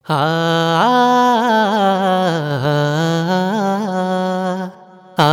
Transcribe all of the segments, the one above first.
ആ ആ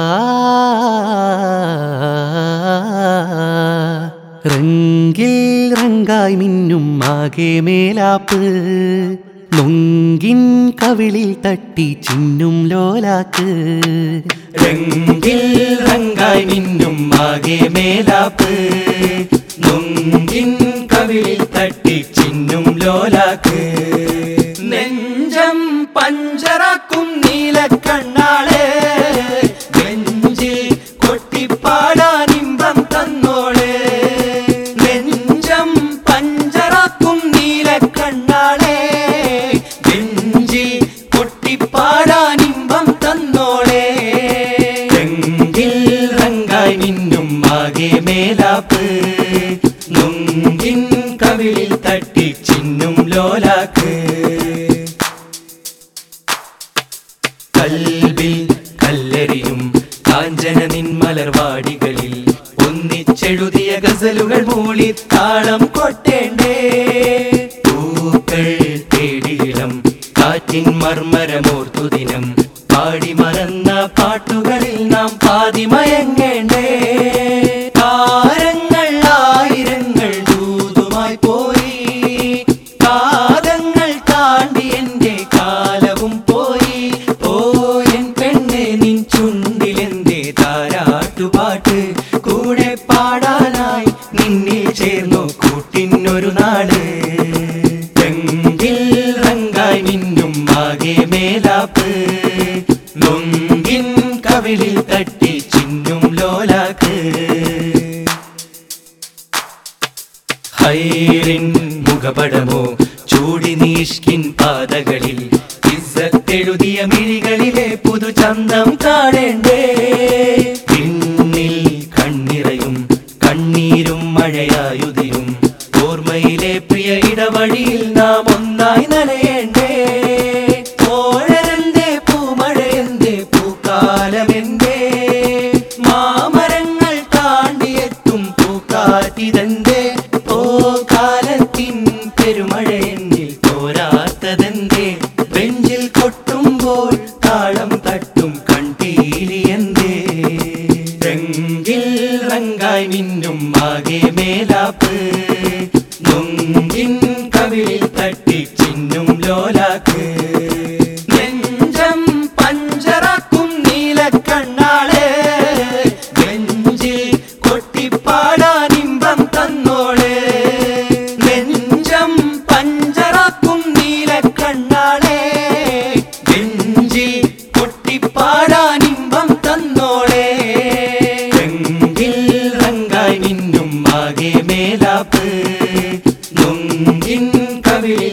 റങ്കിൽ റങ്കായി മിന്നും ആകെ മേലാപ്പ് നൊങ്കിൻ കവിളിൽ തട്ടി ചിന്നും ലോലാക്ക് രംഗിൽ റങ്കായി മിന്നും ആകെ മേലാപ്പ് നൊങ്കിൻ കവിളിൽ തട്ടി ചിന്നും ലോലാക്ക് നെഞ്ചം പഞ്ചറാക്കും നീലക്കണ്ണാളെ നെഞ്ചിൽ കൊട്ടിപ്പാടാൻ ഇമ്പം തന്നോളെ നെഞ്ചം പഞ്ചറാക്കും നീലക്കണ്ണാളെ നെഞ്ചിൽ കൊട്ടിപ്പാടാൻ ഇമ്പം തന്നോളെ രംഗിൽ റങ്കായി മിന്നും ആകെ മേലാപ്പ് നൊങ്കിൻ കവിളിൽ തട്ടി ചിന്നും ലോലാക്ക് കൽബിൽ കല്ലെറിയും കാഞ്ചന നിൻമലർവാടികളിൽ ഒന്നിച്ചെഴുതിയ ഗസലുകൾ മൂളി താളം കൊട്ടേണ്ടേ പൂക്കൾ തേടിയിടം കാറ്റിൻ മർമരമോർത്തു ദിനം പാടി മറന്ന പാട്ടുകളിൽ നാം പാതി മയങ്ങേണ്ടേ താരങ്ങൾ ആയിരങ്ങൾ ദൂതുമായി പോയി കാതങ്ങൾ താണ്ടി എന്റെ കാലവും പോയി ഓ എൻ പെണ്ണെ നിൻ ചുണ്ടിലെന്റെ താരാട്ടുപാട്ട് കൂടെ പാടാനായി നിന്നിൽ ചേർന്നു കൂട്ടിനൊരു നാട് രംഗിൽ റങ്കായി മിന്നും ആകെ മേലാപ്പ് നൊങ്കിൻ കവിളിൽ തട്ടി ചിന്നും ലോലാക്ക് ഹൈറിൻ മുഖപടമോ ചൂടി നീഷ്കിൻ പാതകളിൽ ഇസ്സത്തെഴുതിയ മിഴികളിലെ പുതുചന്തം കാണേണ്ടേ പിന്നിൽ കണ്ണിറയും കണ്ണീരും മഴയായുതിരും ഓർമ്മയിലെ പ്രിയ ഇടവഴിയിൽ നാം ഒന്നായി നനയേണ്ടേ ഓഴരന്റെ പൂമഴയെന്തേ പൂക്കാലമെന്തേ മാമരങ്ങൾ താണ്ടിയെത്തും പൂക്കാറ്റിതെന്തേ ഓ കാലത്തിൻ പെരുമഴ എന്നിൽ പോരാത്തതെന്തേ ബെഞ്ചിൽ കൊട്ടുമ്പോൾ താളം തട്ടും കണ്ടീലിയെന്തേ രംഗിൽ റങ്കായി മിന്നും ആകെ മേലാപ്പ് നൊങ്കിൻ കവിളിൽ തട്ടി ചിന്നും ലോലാക്ക് നെഞ്ചം പഞ്ചറാക്കും നീലക്കണ്ണാളെ നെഞ്ചിൽ കൊട്ടിപ്പാടാൻ ഇമ്പം തന്നോളെ നെഞ്ചം പഞ്ചറാക്കും നീലക്കണ്ണാളെ നെഞ്ചിൽ കൊട്ടിപ്പാടാൻ ഇമ്പം തന്നോളെ രംഗിൽ റങ്കായി മിന്നും ആകെ മേലാപ്പ് നൊങ്കിൻ കവിളിൽ